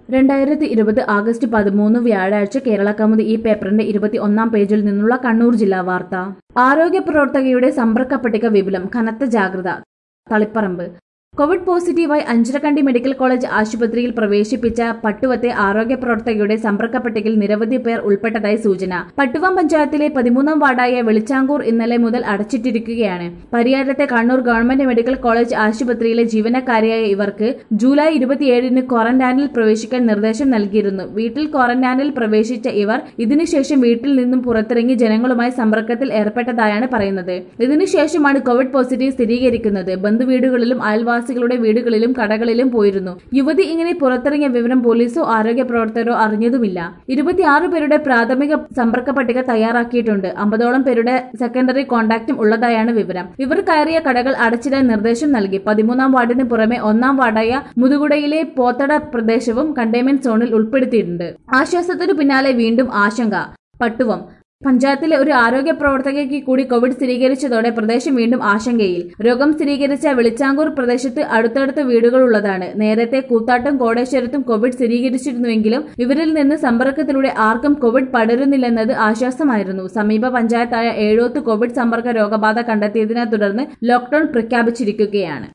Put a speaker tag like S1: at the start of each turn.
S1: രണ്ടായിരത്തി ഇരുപത് ആഗസ്റ്റ് പതിമൂന്ന് വ്യാഴാഴ്ച കേരള കൗമുദി ഈ പേപ്പറിന്റെ ഇരുപത്തി ഒന്നാം പേജിൽ നിന്നുള്ള കണ്ണൂർ ജില്ലാ വാർത്ത ആരോഗ്യ പ്രവർത്തകയുടെ സമ്പർക്ക പട്ടിക വിപുലം കനത്ത ജാഗ്രത തളിപ്പറമ്പ് കോവിഡ് പോസിറ്റീവായി അഞ്ചരക്കണ്ടി മെഡിക്കൽ കോളേജ് ആശുപത്രിയിൽ പ്രവേശിപ്പിച്ച പട്ടുവത്തെ ആരോഗ്യ പ്രവർത്തകയുടെ സമ്പർക്ക പട്ടികയിൽ നിരവധി പേർ ഉൾപ്പെട്ടതായി സൂചന പട്ടുവം പഞ്ചായത്തിലെ പതിമൂന്നാം വാർഡായ വെളിച്ചാങ്കൂർ ഇന്നലെ മുതൽ അടച്ചിട്ടിരിക്കുകയാണ് പരിയാരത്തെ കണ്ണൂർ ഗവൺമെന്റ് മെഡിക്കൽ കോളേജ് ആശുപത്രിയിലെ ജീവനക്കാരിയായ ഇവർക്ക് ജൂലൈ ഇരുപത്തിയേഴിന് ക്വാറന്റൈനിൽ പ്രവേശിക്കാൻ നിർദ്ദേശം നൽകിയിരുന്നു വീട്ടിൽ ക്വാറന്റൈനിൽ പ്രവേശിച്ച ഇവർ ഇതിനുശേഷം വീട്ടിൽ നിന്നും പുറത്തിറങ്ങി ജനങ്ങളുമായി സമ്പർക്കത്തിൽ ഏർപ്പെട്ടതായാണ് പറയുന്നത് ഇതിനുശേഷമാണ് കോവിഡ് പോസിറ്റീവ് സ്ഥിരീകരിക്കുന്നത് ബന്ധുവീടുകളിലും അയൽവാസികളുടെ വീടുകളിലും കടകളിലും പോയിരുന്നു യുവതി ഇങ്ങനെ പുറത്തിറങ്ങിയ വിവരം പോലീസോ ആരോഗ്യ പ്രവർത്തകരോ അറിഞ്ഞതുമില്ല ഇരുപത്തിയാറ് പേരുടെ പ്രാഥമിക സമ്പർക്ക പട്ടിക തയ്യാറാക്കിയിട്ടുണ്ട് അമ്പതോളം പേരുടെ സെക്കൻഡറി കോൺടാക്റ്റും ഉള്ളതായാണ് വിവരം ഇവർ കയറിയ കടകൾ അടച്ചിടാൻ നിർദ്ദേശം നൽകി പതിമൂന്നാം വാർഡിന് പുറമെ ഒന്നാം വാർഡായ മുതുകുടയിലെ പോത്തട പ്രദേശവും കണ്ടെയ്ൻമെന്റ് സോണിൽ ഉൾപ്പെടുത്തിയിട്ടുണ്ട് ആശ്വാസത്തിനു പിന്നാലെ വീണ്ടും ആശങ്ക പട്ടുവം പഞ്ചായത്തിലെ ഒരു ആരോഗ്യ പ്രവർത്തകയ്ക്ക് കൂടി കോവിഡ് സ്ഥിരീകരിച്ചതോടെ പ്രദേശം വീണ്ടും ആശങ്കയിൽ രോഗം സ്ഥിരീകരിച്ച വെളിച്ചാങ്കൂർ പ്രദേശത്ത് അടുത്തടുത്ത വീടുകളുള്ളതാണ് നേരത്തെ കൂത്താട്ടും കോടേശ്വരത്തും കോവിഡ് സ്ഥിരീകരിച്ചിരുന്നുവെങ്കിലും ഇവരിൽ നിന്ന് സമ്പർക്കത്തിലൂടെ ആർക്കും കോവിഡ് പടരുന്നില്ലെന്നത് ആശ്വാസമായിരുന്നു സമീപ പഞ്ചായത്തായ ഏഴോത്ത് കോവിഡ് സമ്പർക്ക രോഗബാധ കണ്ടെത്തിയതിനെ തുടർന്ന് ലോക്ഡൌൺ പ്രഖ്യാപിച്ചിരിക്കുകയാണ്